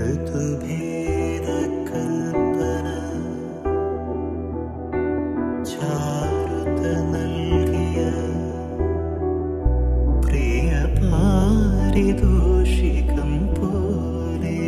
ഋതുഭേദകൽപ്പന ചാരുത നൽകിയ പ്രിയ പാരിതോഷികം പോലെ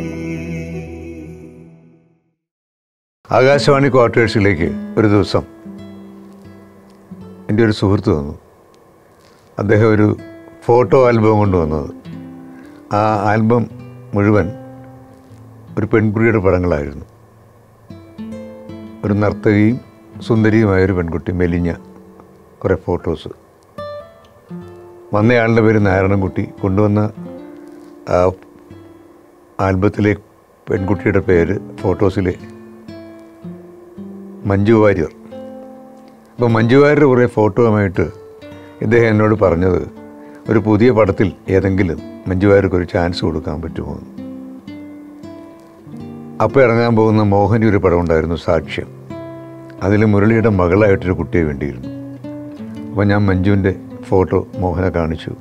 ആകാശവാണി ക്വാർട്ടേഴ്സിലേക്ക് ഒരു ദിവസം എൻ്റെ ഒരു സുഹൃത്ത് വന്നു അദ്ദേഹം ഒരു ഫോട്ടോ ആൽബം കൊണ്ടുവന്നത് ആ ആൽബം മുഴുവൻ ഒരു പെൺകുട്ടിയുടെ പടങ്ങളായിരുന്നു ഒരു നർത്തകിയും സുന്ദരിയുമായ ഒരു പെൺകുട്ടി മെലിഞ്ഞ കുറേ ഫോട്ടോസ് വന്നയാളുടെ പേര് നാരായണൻകുട്ടി കൊണ്ടുവന്ന ആ ആൽബത്തിലെ പെൺകുട്ടിയുടെ പേര് ഫോട്ടോസിലെ മഞ്ജു വാര്യർ അപ്പോൾ മഞ്ജു വാര്യർ കുറേ ഫോട്ടോയുമായിട്ട് ഇദ്ദേഹം എന്നോട് പറഞ്ഞത് ഒരു പുതിയ പടത്തിൽ ഏതെങ്കിലും മഞ്ജു വാര്യർക്ക് ഒരു ചാൻസ് കൊടുക്കാൻ പറ്റുമോ എന്ന്. അപ്പോൾ ഇറങ്ങാൻ പോകുന്ന മോഹനി ഒരു പടം ഉണ്ടായിരുന്നു സാക്ഷ്യം അതിൽ മുരളിയുടെ മകളായിട്ടൊരു കുട്ടിയെ വേണ്ടിയിരുന്നു അപ്പോൾ ഞാൻ മഞ്ജുവിൻ്റെ ഫോട്ടോ മോഹനെ കാണിച്ചു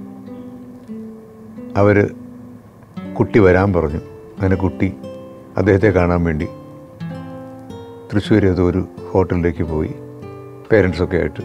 അവർ കുട്ടി വരാൻ പറഞ്ഞു അങ്ങനെ കുട്ടി അദ്ദേഹത്തെ കാണാൻ വേണ്ടി തൃശ്ശൂർ ഏതോ ഒരു ഹോട്ടലിലേക്ക് പോയി പേരൻസൊക്കെ ആയിട്ട്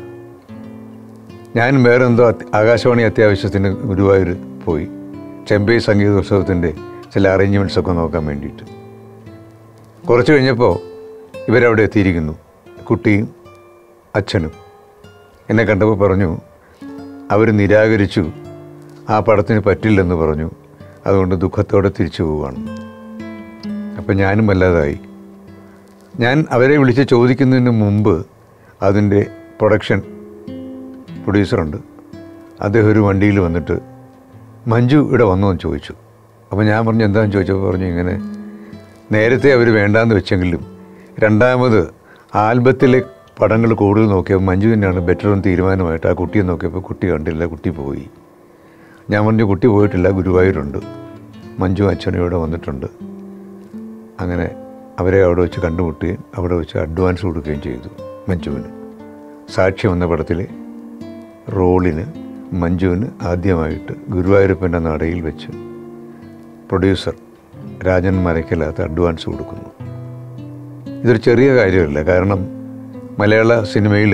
ഞാൻ വേറെ എന്തോ അത്യ- ആകാശവാണി അത്യാവശ്യത്തിന് ഗുരുവായൂർ പോയി ചെമ്പൈ സംഗീതോത്സവത്തിൻ്റെ ചില അറേഞ്ച്മെൻറ്റ്സ് ഒക്കെ നോക്കാൻ വേണ്ടിയിട്ട് കുറച്ച് കഴിഞ്ഞപ്പോൾ ഇവരവിടെ എത്തിയിരിക്കുന്നു കുട്ടിയും അച്ഛനും എന്നെ കണ്ടപ്പോൾ പറഞ്ഞു അവർ നിരാകരിച്ചു ആ പടത്തിന് പറ്റില്ലെന്ന് പറഞ്ഞു അതുകൊണ്ട് ദുഃഖത്തോടെ തിരിച്ചു പോവുകയാണ് അപ്പം ഞാനും വല്ലാതായി ഞാൻ അവരെ വിളിച്ച് ചോദിക്കുന്നതിന് മുമ്പ് അതിൻ്റെ പ്രൊഡക്ഷൻ പ്രൊഡ്യൂസറുണ്ട് അദ്ദേഹം ഒരു വണ്ടിയിൽ വന്നിട്ട് മഞ്ജു ഇവിടെ വന്നോ എന്ന് ചോദിച്ചു അപ്പോൾ ഞാൻ പറഞ്ഞു എന്താണെന്ന് ചോദിച്ചപ്പോൾ പറഞ്ഞു ഇങ്ങനെ നേരത്തെ അവർ വേണ്ടാന്ന് വെച്ചെങ്കിലും രണ്ടാമത് ആൽബത്തിലെ പടങ്ങൾ കൂടുതൽ നോക്കിയപ്പോൾ മഞ്ജു തന്നെയാണ് ബെറ്റർ എന്ന് തീരുമാനമായിട്ട് ആ കുട്ടിയെ നോക്കിയപ്പോൾ കുട്ടി കണ്ടില്ല കുട്ടി പോയി ഞാൻ പറഞ്ഞു കുട്ടി പോയിട്ടില്ല ഗുരുവായൂരുണ്ട് മഞ്ജു അച്ഛനും ഇവിടെ വന്നിട്ടുണ്ട് അങ്ങനെ അവരെ അവിടെ വെച്ച് കണ്ടുമുട്ടുകയും അവിടെ വെച്ച് അഡ്വാൻസ് കൊടുക്കുകയും ചെയ്തു മഞ്ജുവിന് സാക്ഷ്യം എന്ന പടത്തിലെ റോളിന് മഞ്ജുവിന് ആദ്യമായിട്ട് ഗുരുവായൂരപ്പൻ്റെ നടയിൽ വെച്ച് പ്രൊഡ്യൂസർ രാജൻ മരക്കലാത്ത അഡ്വാൻസ് കൊടുക്കുന്നു ഇതൊരു ചെറിയ കാര്യമല്ല കാരണം മലയാള സിനിമയിൽ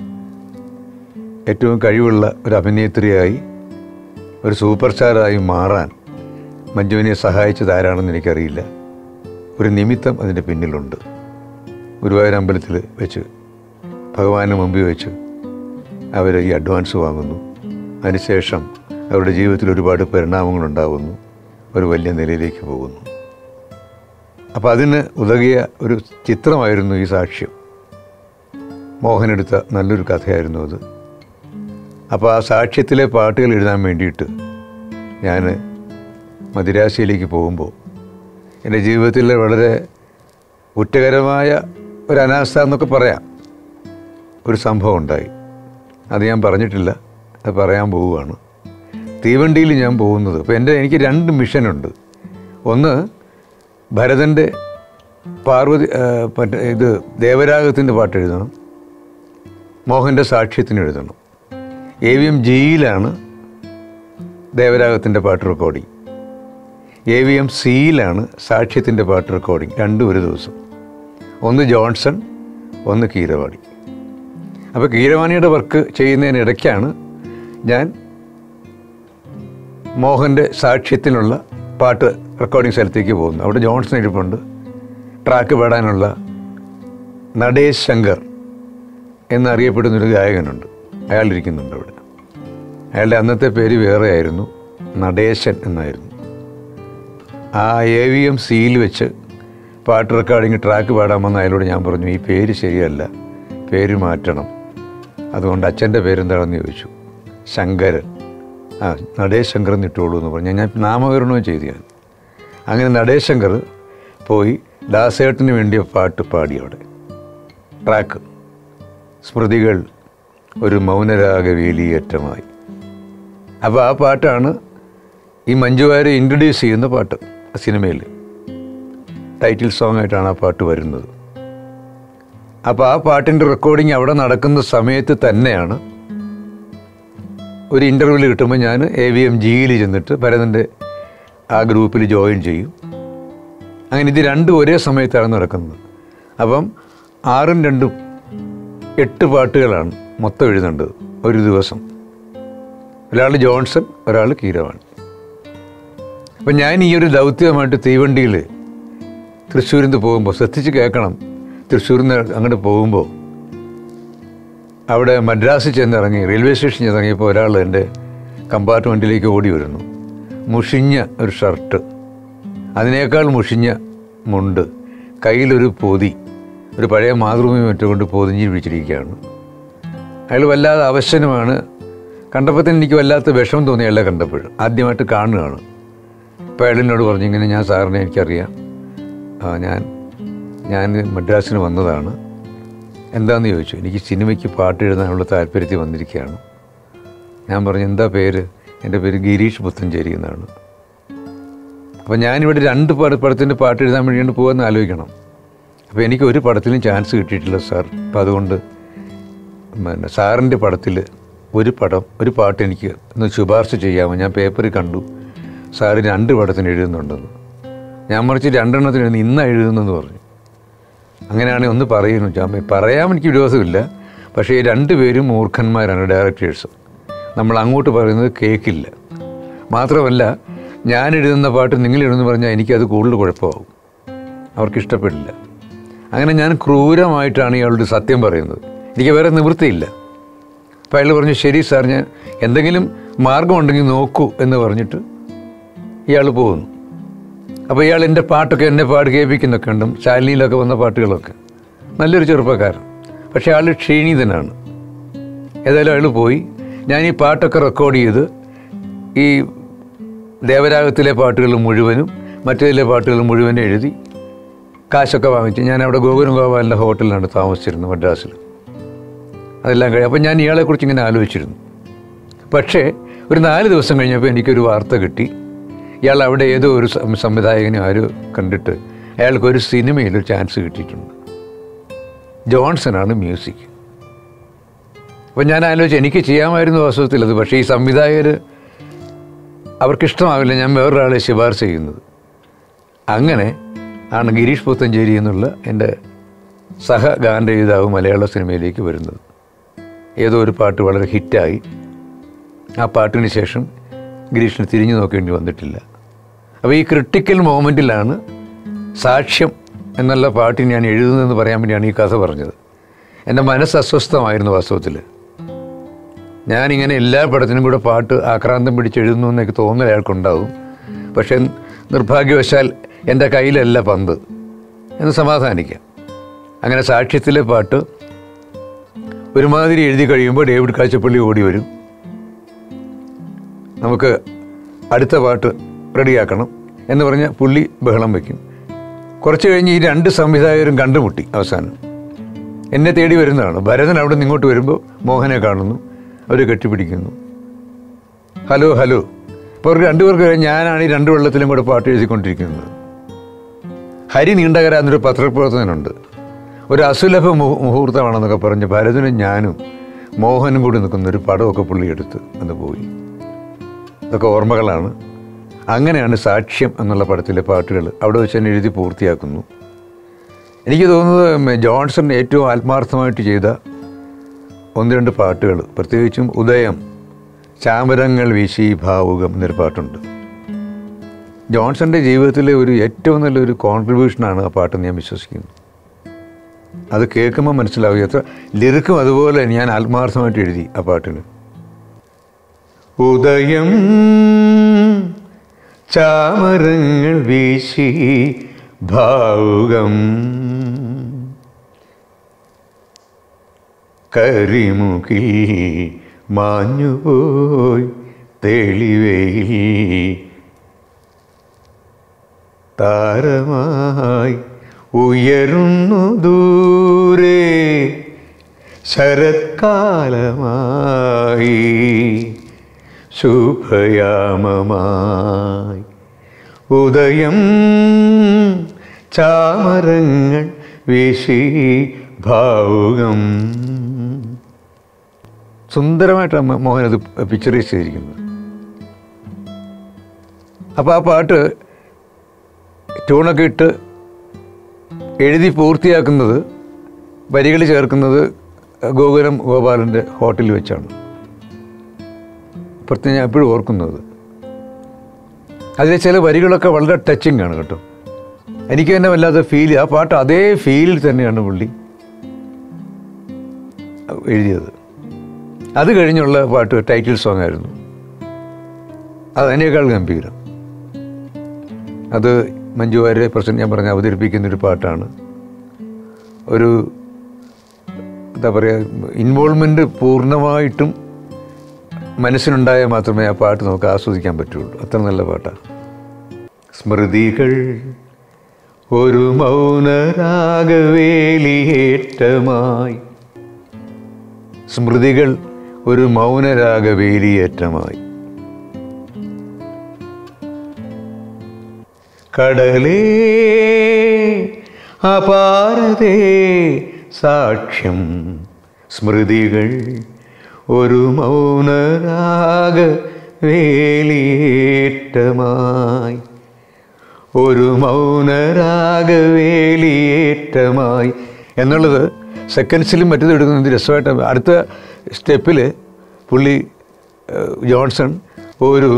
ഏറ്റവും കഴിവുള്ള ഒരു അഭിനേത്രിയായി ഒരു സൂപ്പർ സ്റ്റാറായി മാറാൻ മഞ്ജുവിനെ സഹായിച്ചത് ആരാണെന്ന് എനിക്കറിയില്ല ഒരു നിമിത്തം അതിൻ്റെ പിന്നിലുണ്ട് ഗുരുവായൂർ അമ്പലത്തിൽ വെച്ച് ഭഗവാന് മുമ്പിൽ വെച്ച് അവർ ഈ അഡ്വാൻസ് വാങ്ങുന്നു അതിനുശേഷം അവരുടെ ജീവിതത്തിൽ ഒരുപാട് പരിണാമങ്ങളുണ്ടാകുന്നു ഒരു വലിയ നിലയിലേക്ക് പോകുന്നു അപ്പോൾ അതിന് ഉതകിയ ഒരു ചിത്രമായിരുന്നു ഈ സാക്ഷ്യം മോഹനെടുത്ത നല്ലൊരു കഥയായിരുന്നു അത് അപ്പോൾ ആ സാക്ഷ്യത്തിലെ പാട്ടുകൾ എഴുതാൻ വേണ്ടിയിട്ട് ഞാൻ മദിരാശിയിലേക്ക് പോകുമ്പോൾ എൻ്റെ ജീവിതത്തിൽ വളരെ കുറ്റകരമായ ഒരു അനാസ്ഥ എന്നൊക്കെ പറയാം ഒരു സംഭവം ഉണ്ടായി അത് ഞാൻ പറഞ്ഞിട്ടില്ല അത് പറയാൻ പോവുകയാണ് തീവണ്ടിയിൽ ഞാൻ പോകുന്നത് അപ്പോൾ എൻ്റെ എനിക്ക് രണ്ട് മിഷനുണ്ട് ഒന്ന് ഭരതൻ്റെ പാർവതി ആ, മറ്റേ ഇത് ദേവരാഗത്തിൻ്റെ പാട്ട് എഴുതണം മോഹൻ്റെ സാക്ഷ്യത്തിന് എഴുതണം എ വി എം ജിയിലാണ് ദേവരാഗത്തിൻ്റെ പാട്ട് റെക്കോർഡിങ് എ വി എം സിയിലാണ് സാക്ഷ്യത്തിൻ്റെ പാട്ട് റെക്കോർഡിങ് രണ്ടും ഒരു ദിവസം ഒന്ന് ജോൺസൺ ഒന്ന് കീരവാണി അപ്പോൾ കീരവാണിയുടെ വർക്ക് ചെയ്യുന്നതിനിടയ്ക്കാണ് ഞാൻ മോഹൻ്റെ സാക്ഷ്യത്തിനുള്ള പാട്ട് റെക്കോർഡിംഗ് സ്ഥലത്തേക്ക് പോകുന്നു അവിടെ ജോൺസൺ ഇരിപ്പുണ്ട് ട്രാക്ക് പാടാനുള്ള നടേശ് ശങ്കർ എന്നറിയപ്പെടുന്നൊരു ഗായകനുണ്ട് അയാൾ ഇരിക്കുന്നുണ്ട് അവിടെ അയാളുടെ അന്നത്തെ പേര് വേറെ ആയിരുന്നു നടേശൻ എന്നായിരുന്നു ആ എ വി എം സിയിൽ വെച്ച് പാട്ട് റെക്കോർഡിങ് ട്രാക്ക് പാടാമെന്ന് അയാളോട് ഞാൻ പറഞ്ഞു ഈ പേര് ശരിയല്ല പേര് മാറ്റണം അതുകൊണ്ട് അച്ഛൻ്റെ പേരെന്താണെന്ന് ചോദിച്ചു ശങ്കരൻ ആ നടേശ് ശങ്കർ എന്ന് ഇട്ടോളൂ എന്ന് പറഞ്ഞു ഞാൻ നാമകരണവും ചെയ്തു ഞാൻ അങ്ങനെ നടേശ് ശങ്കർ പോയി ദാസേട്ടന് വേണ്ടിയ പാട്ട് പാടി അവിടെ ട്രാക്ക് സ്മൃതികൾ ഒരു മൗനരാഗ വേലിയേറ്റമായി അപ്പോൾ ആ പാട്ടാണ് ഈ മഞ്ജുവാരെ ഇൻട്രൊഡ്യൂസ് ചെയ്യുന്ന പാട്ട് ആ സിനിമയിൽ ടൈറ്റിൽ സോങ് ആയിട്ടാണ് ആ പാട്ട് വരുന്നത് അപ്പോൾ ആ പാട്ടിൻ്റെ റെക്കോർഡിങ് അവിടെ നടക്കുന്ന സമയത്ത് തന്നെയാണ് ഒരു ഇൻ്റർവ്യൂവിൽ കിട്ടുമ്പോൾ ഞാൻ എ വി എം ജിയിൽ ചെന്നിട്ട് ഭരതൻ്റെ ആ ഗ്രൂപ്പിൽ ജോയിൻ ചെയ്യും അങ്ങനെ ഇത് രണ്ടും ഒരേ സമയത്താണ് നടക്കുന്നത് അപ്പം ആറും രണ്ടും എട്ട് പാട്ടുകളാണ് മൊത്തം എഴുതേണ്ടത് ഒരു ദിവസം ഒരാൾ ജോൺസൺ ഒരാൾ കീരവാണ് അപ്പം ഞാൻ ഈ ഒരു ദൗത്യമായിട്ട് തീവണ്ടിയിൽ തൃശ്ശൂരിൽ നിന്ന് പോകുമ്പോൾ ശ്രദ്ധിച്ച് കേൾക്കണം തൃശ്ശൂരിൽ നിന്ന് അങ്ങോട്ട് പോകുമ്പോൾ അവിടെ മദ്രാസിൽ ചെന്നിറങ്ങി റെയിൽവേ സ്റ്റേഷനിൽ ചെന്നിറങ്ങിയപ്പോൾ ഒരാൾ എൻ്റെ കമ്പാർട്ട്മെൻറ്റിലേക്ക് ഓടി വരുന്നു മുഷിഞ്ഞ ഒരു ഷർട്ട് അതിനേക്കാൾ മുഷിഞ്ഞ മുണ്ട് കയ്യിലൊരു പൊതി ഒരു പഴയ മാതൃഭൂമി മറ്റുകൊണ്ട് പൊതിഞ്ഞ് പിടിച്ചിരിക്കുകയാണ് അയാൾ വല്ലാതെ അവശനുമാണ് കണ്ടപ്പോൾ തന്നെ എനിക്ക് വല്ലാത്ത വിഷമം തോന്നി അയാളെ കണ്ടപ്പോൾ ആദ്യമായിട്ട് കാണുകയാണ് അപ്പോൾ അയാളിനോട് പറഞ്ഞു ഇങ്ങനെ ഞാൻ സാറിനെ എനിക്കറിയാം ആ, ഞാൻ ഞാൻ മദ്രാസിന് വന്നതാണ് എന്താണെന്ന് ചോദിച്ചു എനിക്ക് സിനിമയ്ക്ക് പാട്ട് എഴുതാനുള്ള താല്പര്യത്തിൽ വന്നിരിക്കുകയാണ് ഞാൻ പറഞ്ഞു എന്താ പേര് എൻ്റെ പേര് ഗിരീഷ് പുത്തഞ്ചേരി എന്നാണ് അപ്പോൾ ഞാനിവിടെ രണ്ട് പട പടത്തിൻ്റെ പാട്ട് എഴുതാൻ വേണ്ടിയാണ് പോകുമെന്ന് ആലോചിക്കണം അപ്പോൾ എനിക്ക് ഒരു പടത്തിലും ചാൻസ് കിട്ടിയിട്ടില്ല സാർ അപ്പോൾ അതുകൊണ്ട് പിന്നെ സാറിൻ്റെ പടത്തിൽ ഒരു പടം ഒരു പാട്ട് എനിക്ക് ഒന്ന് ശുപാർശ ചെയ്യാമോ ഞാൻ പേപ്പറിൽ കണ്ടു സാറ് രണ്ട് പടത്തിന് എഴുതുന്നുണ്ടെന്ന് ഞാൻ മറിച്ച് രണ്ടെണ്ണത്തിന് എഴുതുന്നു ഇന്നാ എഴുതുന്നെന്ന് പറഞ്ഞു അങ്ങനെയാണെങ്കിൽ ഒന്ന് പറയുന്നു ചാമ്പ പറയാൻ എനിക്ക് വിരോധമില്ല പക്ഷേ ഈ രണ്ടുപേരും മൂർഖന്മാരാണ് ഡയറക്ടേഴ്സ് നമ്മൾ അങ്ങോട്ട് പറയുന്നത് കേൾക്കില്ല മാത്രമല്ല ഞാൻ എഴുതുന്ന പാട്ട് നിങ്ങൾ എഴുതുന്നു പറഞ്ഞാൽ എനിക്കത് കൂടുതൽ കുഴപ്പമാകും അവർക്ക് ഇഷ്ടപ്പെടില്ല അങ്ങനെ ഞാൻ ക്രൂരമായിട്ടാണ് ഇയാളോട് സത്യം പറയുന്നത് എനിക്ക് വേറെ നിവൃത്തിയില്ല അപ്പോൾ അയാൾ പറഞ്ഞു ശരി സാർ ഞാൻ എന്തെങ്കിലും മാർഗമുണ്ടെങ്കിൽ നോക്കൂ എന്ന് പറഞ്ഞിട്ട് ഇയാൾ പോകുന്നു അപ്പോൾ ഇയാൾ എൻ്റെ പാട്ടൊക്കെ എന്നെ പാട്ട് കേൾപ്പിക്കുന്നൊക്കെ ഉണ്ട് ശാലിനിയിലൊക്കെ വന്ന പാട്ടുകളൊക്കെ നല്ലൊരു ചെറുപ്പക്കാരൻ പക്ഷേ ആൾ ക്ഷീണിതനാണ് ഏതായാലും അയാൾ പോയി ഞാൻ ഈ പാട്ടൊക്കെ റെക്കോർഡ് ചെയ്ത് ഈ ദേവരാഗത്തിലെ പാട്ടുകൾ മുഴുവനും മറ്റേതിലെ പാട്ടുകൾ മുഴുവനും എഴുതി കാശൊക്കെ വാങ്ങിച്ച് ഞാൻ അവിടെ ഗോകുലം ഗോപാലിൻ്റെ ഹോട്ടലിലാണ് താമസിച്ചിരുന്നത് മദ്രാസിൽ അതെല്ലാം കഴിയും അപ്പം ഞാൻ ഇയാളെക്കുറിച്ച് ഇങ്ങനെ ആലോചിച്ചിരുന്നു പക്ഷേ ഒരു നാല് ദിവസം കഴിഞ്ഞപ്പോൾ എനിക്കൊരു വാർത്ത കിട്ടി ഇയാൾ അവിടെ ഏതോ ഒരു സം- സംവിധായകനെ ആരോ കണ്ടിട്ട് അയാൾക്ക് ഒരു സിനിമയിൽ ഒരു ചാൻസ് കിട്ടിയിട്ടുണ്ട് ജോൺസനാണ് മ്യൂസിക് അപ്പം ഞാൻ ആലോചിച്ചു എനിക്ക് ചെയ്യാമായിരുന്നു വാസ്തവത്തിൽ അത് പക്ഷേ ഈ സംവിധായകർ അവർക്കിഷ്ടമാവില്ല ഞാൻ വേറൊരാളെ ശുപാർശ ചെയ്യുന്നത് അങ്ങനെ ആണ് ഗിരീഷ് പുത്തഞ്ചേരി എന്നുള്ള എൻ്റെ സഹ ഗാനരചയിതാവ് മലയാള സിനിമയിലേക്ക് വരുന്നത് ഏതോ ഒരു പാട്ട് വളരെ ഹിറ്റായി ആ പാട്ടിന് ശേഷം ഗിരീഷിന് തിരിഞ്ഞു നോക്കേണ്ടി വന്നിട്ടില്ല അപ്പോൾ ഈ ക്രിട്ടിക്കൽ മോമെൻറ്റിലാണ് സാക്ഷ്യം എന്നുള്ള പാട്ട് ഞാൻ എഴുതുന്നതെന്ന് പറയാൻ വേണ്ടിയാണ് ഈ കഥ പറഞ്ഞത് എൻ്റെ മനസ്സ് അസ്വസ്ഥമായിരുന്നു വാസ്തവത്തിൽ ഞാനിങ്ങനെ എല്ലാ പടത്തിനും കൂടെ പാട്ട് ആക്രാന്തം പിടിച്ച് എഴുതുന്നു എന്നൊക്കെ തോന്നൽ അയാൾക്കുണ്ടാവും പക്ഷേ നിർഭാഗ്യവശാൽ എൻ്റെ കയ്യിലല്ല പന്ത് എന്ന് സമാധാനിക്കാം അങ്ങനെ സാക്ഷ്യത്തിലെ പാട്ട് ഒരുമാതിരി എഴുതി കഴിയുമ്പോൾ ഡേവിഡ് കാച്ചപ്പള്ളി ഓടി വരും നമുക്ക് അടുത്ത പാട്ട് റെഡിയാക്കണം എന്ന് പറഞ്ഞ് പുള്ളി ബഹളം വയ്ക്കും കുറച്ച് കഴിഞ്ഞ് ഈ രണ്ട് സംവിധായകരും കണ്ടുമുട്ടി അവസാനം എന്നെ തേടി വരുന്നതാണ് ഭരതൻ അവിടെ നിന്ന് ഇങ്ങോട്ട് വരുമ്പോൾ മോഹനെ കാണുന്നു അവർ കെട്ടിപ്പിടിക്കുന്നു ഹലോ ഹലോ ഇപ്പോൾ അവർക്ക് രണ്ടുപേർക്ക് കഴിഞ്ഞ് ഞാനാണ് ഈ രണ്ട് വെള്ളത്തിലും കൂടെ പാട്ട് എഴുതിക്കൊണ്ടിരിക്കുന്നത് ഹരി നീണ്ടകര എന്നൊരു പത്രപ്രവർത്തകനുണ്ട് ഒരു അസുലഭ മുഹൂ- മുഹൂർത്തമാണെന്നൊക്കെ പറഞ്ഞ് ഭരതനും ഞാനും മോഹനും കൂടി നിൽക്കുന്ന ഒരു പടമൊക്കെ പുള്ളി എടുത്ത് അന്ന് പോയി ഇതൊക്കെ ഓർമ്മകളാണ് അങ്ങനെയാണ് സാക്ഷ്യം എന്നുള്ള പടത്തിലെ പാട്ടുകൾ അവിടെ വെച്ച് തന്നെ എഴുതി പൂർത്തിയാക്കുന്നു എനിക്ക് തോന്നുന്നത് ഉം, ജോൺസൺ ഏറ്റവും ആത്മാർത്ഥമായിട്ട് ചെയ്ത ഒന്ന് രണ്ട് പാട്ടുകൾ പ്രത്യേകിച്ചും ഉദയം ചാമരങ്ങൾ വീശി ഭാവുകം എന്നൊരു പാട്ടുണ്ട് ജോൺസന്റെ ജീവിതത്തിലെ ഒരു ഏറ്റവും നല്ലൊരു കോൺട്രിബ്യൂഷനാണ് ആ പാട്ടെന്ന് ഞാൻ വിശ്വസിക്കുന്നു അത് കേൾക്കുമ്പോൾ മനസ്സിലാവും എത്ര ലിറിക്കും അതുപോലെ ഞാൻ ആത്മാർത്ഥമായിട്ട് എഴുതി ആ പാട്ടിന് ഉദയം ചാമരങ്ങൾ വീശി ഭാവുകം കരിമുകിൽ മാഞ്ഞുപോയി തെളിവയിൽ താരമായി ഉയരുന്നു ദൂരെ ശരത്കാലമായി ശുഭയാമമായി ഉദയം ചാമരങ്ങൾ വീശി ഭാവുകം സുന്ദരമായിട്ടാണ് മോഹൻ അത് പിക്ചറൈസ് ചെയ്തിരിക്കുന്നത് അപ്പോൾ ആ പാട്ട് ട്യൂണൊക്കെ ഇട്ട് എഴുതി പൂർത്തിയാക്കുന്നത് വരികൾ ചേർക്കുന്നത് ഗോകുലം ഗോപാലൻ്റെ ഹോട്ടലിൽ വെച്ചാണ് പ്രത്യേകം ഞാൻ എപ്പോഴും ഓർക്കുന്നത് അതിലെ ചില വരികളൊക്കെ വളരെ ടച്ചിങ് ആണ് കേട്ടോ എനിക്ക് തന്നെ വല്ലാതെ ഫീൽ ആ പാട്ട് അതേ ഫീലിൽ തന്നെയാണ് പുള്ളി എഴുതിയത് അത് കഴിഞ്ഞുള്ള പാട്ട് ടൈറ്റിൽ സോങ് ആയിരുന്നു അത് അതിനേക്കാൾ ഗംഭീരം അത് മഞ്ജു വാര്യരെ പ്രസന്റ് ഞാൻ പറഞ്ഞ അവതരിപ്പിക്കുന്ന ഒരു പാട്ടാണ് ഒരു എന്താ പറയുക ഇൻവോൾവ്മെൻറ്റ് പൂർണ്ണമായിട്ടും മനസ്സിനുണ്ടായാൽ മാത്രമേ ആ പാട്ട് നമുക്ക് ആസ്വദിക്കാൻ പറ്റുള്ളൂ അത്ര നല്ല പാട്ടാണ് സ്മൃതികൾ ഒരു മൗനരാഗവേലിയേറ്റമായി സ്മൃതികൾ ഒരു മൗനരാഗവേലിയേറ്റമായി കടലേ അപാരതേ സാക്ഷ്യം സ്മൃതികൾ ഒരു മൗനരാഗ വേലിയേറ്റമായി ഒരു മൗനരാഗവേലിയേറ്റമായി എന്നുള്ളത് സെക്കൻഡ്സിലും മറ്റത് എടുക്കുന്നത് രസമായിട്ട് അടുത്ത സ്റ്റെപ്പിൽ പുള്ളി ഏഹ്, ജോൺസൺ ഒരു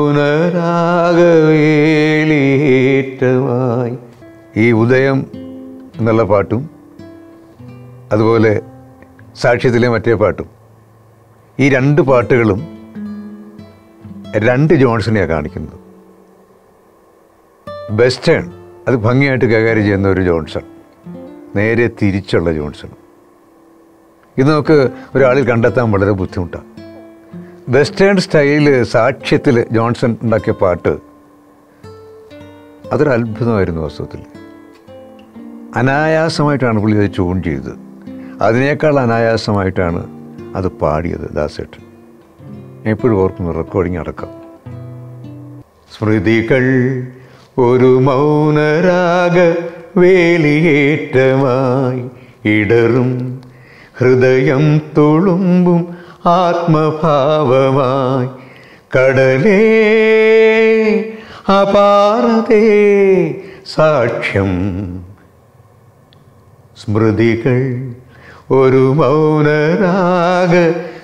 മൗനരാഗവേലിയേറ്റമായി ഈ ഉദയം എന്നുള്ള പാട്ടും അതുപോലെ സാക്ഷ്യത്തിലെ മറ്റേ പാട്ടും ഈ രണ്ട് പാട്ടുകളും രണ്ട് ജോൺസണെയാണ് കാണിക്കുന്നത് വെസ്റ്റേൺ അത് ഭംഗിയായിട്ട് കൈകാര്യം ചെയ്യുന്ന ഒരു ജോൺസൺ നേരെ തിരിച്ചുള്ള ജോൺസൺ ഇത് നമുക്ക് ഒരാളിൽ കണ്ടെത്താൻ വളരെ ബുദ്ധിമുട്ടാണ് വെസ്റ്റേൺ സ്റ്റൈലിൽ സാക്ഷ്യത്തിൽ ജോൺസൺ ഉണ്ടാക്കിയ പാട്ട് അതൊരു അത്ഭുതമായിരുന്നു വാസ്തവത്തിൽ അനായാസമായിട്ടാണ് പുള്ളി അത് ട്യൂൺ ചെയ്തത് അതിനേക്കാൾ അനായാസമായിട്ടാണ് അത് പാടിയത് ദാസേട്ടൻ ഞാൻ എപ്പോഴും ഓർക്കുന്നു റെക്കോർഡിംഗ് അടക്കം സ്മൃതികൾ ഒരു മൗനരാഗ വേലിയേറ്റമായി ഇടറും ഹൃദയം തുളുമ്പും ആത്മഭാവമായി കടലേ അപാരതേ സാക്ഷ്യം സ്മൃതികൾ ഒരു മൗനരാഗ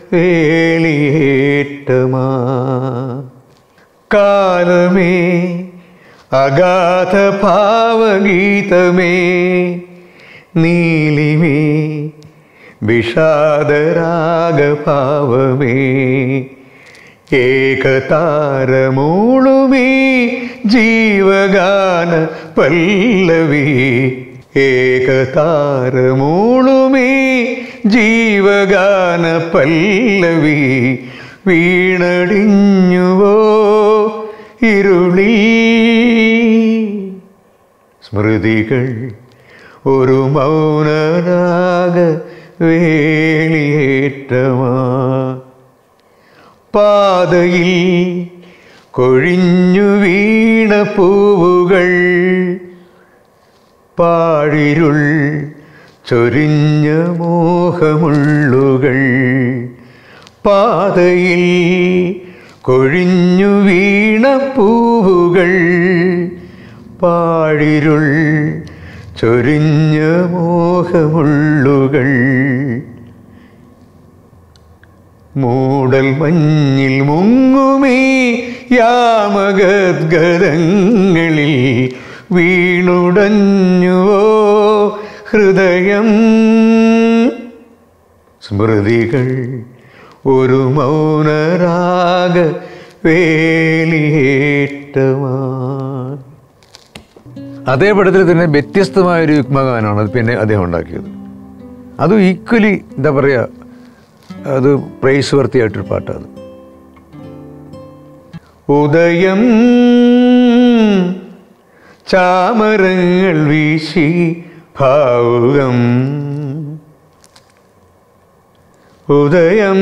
വേലിയേറ്റമാ കാലമേ അഗാധ ഭാവഗീതമേ നീലിമേ വിഷാദരാഗഭാവമേ ഏകതാരമൂളുമേ ജീവഗാന പല്ലവി ഏകതാരമൂളുമേ ജീവഗാന പല്ലവി വീണടിഞ്ഞുവോ ഇരുളി സ്മൃതികൾ ഒരു മൗനരാഗ വേലിയേറ്റമാ പാതയിൽ കൊഴിഞ്ഞു വീണ പൂവുകൾ പാഴിരുൾ ചൊരിഞ്ഞ മോഹമുള്ളുകൾ പാതയിൽ കൊഴിഞ്ഞു വീണ പൂവുകൾ പാഴിരുൾ ചൊരിഞ്ഞ മോഹമുള്ളുകൾ മൂടൽ മഞ്ഞിൽ മുങ്ങുമേ യാമഗദ്ഗതങ്ങളിൽ വീണുടഞ്ഞുവോ ഹൃദയം സ്മൃതികൾ ഒരു മൗനരാഗ വേലിയേറ്റമാ അതേ പടത്തിൽ തന്നെ വ്യത്യസ്തമായൊരു യുഗ്മഗാനമാണ് അത് പിന്നെ അദ്ദേഹം ഉണ്ടാക്കിയത് അതും ഈക്വലി എന്താ പറയുക അത് പ്രൈസ് വർത്തിയായിട്ടൊരു പാട്ടാണ് ഉദയം ചാമരങ്ങൾ വീശി ഭാവുകം ഉദയം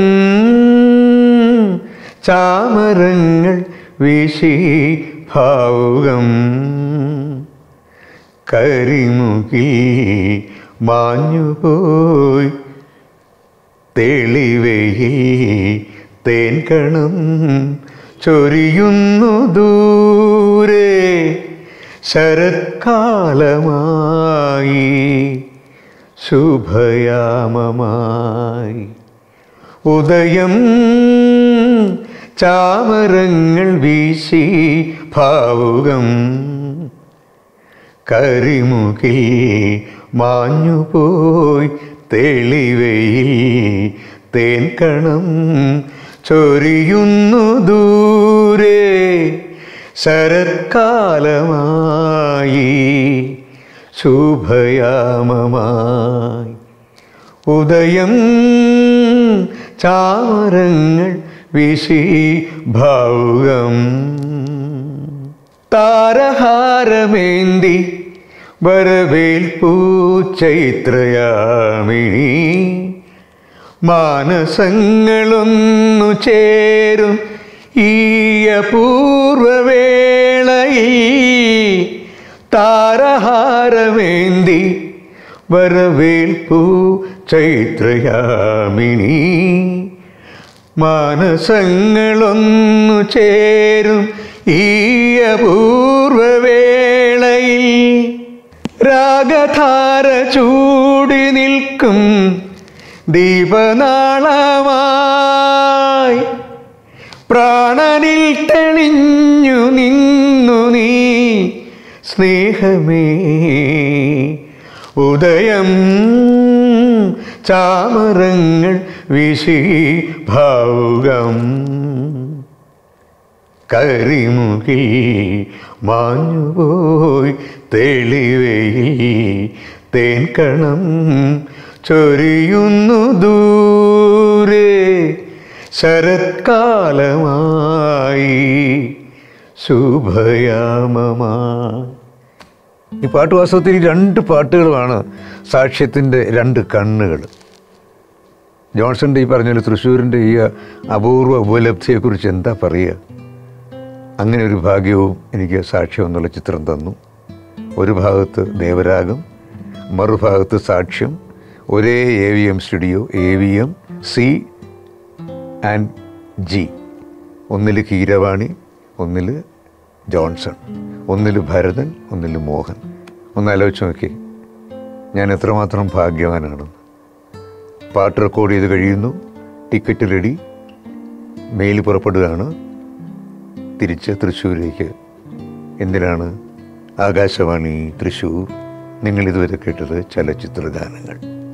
ചാമരങ്ങൾ വീശി ഭാവുകം കരിമുകിൽ മാഞ്ഞുപോയി തെളിവയിൽ തേൻകണം ചൊരിയുന്നു ദൂരെ ശരത്കാലമായി ശുഭയാമമായി ഉദയം ചാമരങ്ങൾ വീശി ഭാവുകം കരിമുകിൽ മാഞ്ഞുപോയി തെളിവയിൽ തേൻകണം ചൊരിയുന്നു ദൂരെ ശരത്കാലമായി ശുഭയാമമായി ഉദയം ചാമരങ്ങൾ വിശി ഭാവുകം താരഹാരമേന്തി വരവേൽപ്പൂ ചൈത്രയാമിനി മാനസങ്ങളൊന്നു ചേരും ഈ അപൂർവവേളയിൽ താരഹാരമേന്തി വരവേൽപ്പൂ ചൈത്രയാമിനി മാനസങ്ങളൊന്നു ചേരും ഈ അപൂർവവേളയിൽ രാഗധാര ചൂടി നിൽക്കും ദീപനാളമായി പ്രാണനിൽ തെളിഞ്ഞു നിന്നു നീ സ്നേഹമേ ഉദയം ചാമരങ്ങൾ വിശി ഭാവുകം കരിമുകിൽ മാഞ്ഞുപോയി തെളിവയിൽ തേൻകണം ചൊരിയുന്നു ദൂരെ ശരത്കാലമായി ശുഭയാമമായി ഈ പാട്ട് വാസ്തവത്തിൽ ഈ രണ്ട് പാട്ടുകളുമാണ് സാക്ഷ്യത്തിൻ്റെ രണ്ട് കണ്ണുകൾ ജോൺസന്റെ ഈ പറഞ്ഞ തൃശ്ശൂരിൻ്റെ ഈ അപൂർവ ഉപലബ്ധിയെക്കുറിച്ച് എന്താ പറയുക അങ്ങനെ ഒരു ഭാഗ്യവും എനിക്ക് സാക്ഷ്യം എന്നുള്ള ചിത്രം തന്നു ഒരു ഭാഗത്ത് ദേവരാഗം മറുഭാഗത്ത് സാക്ഷ്യം ഒരേ A V M studio A V M C and G ഒന്നിൽ കീരവാണി ഒന്നിൽ ജോൺസൺ ഒന്നിൽ ഭരതൻ ഒന്നിൽ മോഹൻ ഒന്ന് ആലോചിച്ച് നോക്കി ഞാൻ എത്രമാത്രം ഭാഗ്യവാനാണെന്ന് പാട്ട് റെക്കോർഡ് ചെയ്ത് കഴിയുന്നു ടിക്കറ്റ് റെഡി മെയിൽ പുറപ്പെടുകയാണ് തിരിച്ച് തൃശ്ശൂരിലേക്ക് എന്തിനാണ് ആകാശവാണി തൃശ്ശൂർ നിങ്ങൾ ഇതുവരെ കേട്ടത് ചലച്ചിത്ര ഗാനങ്ങൾ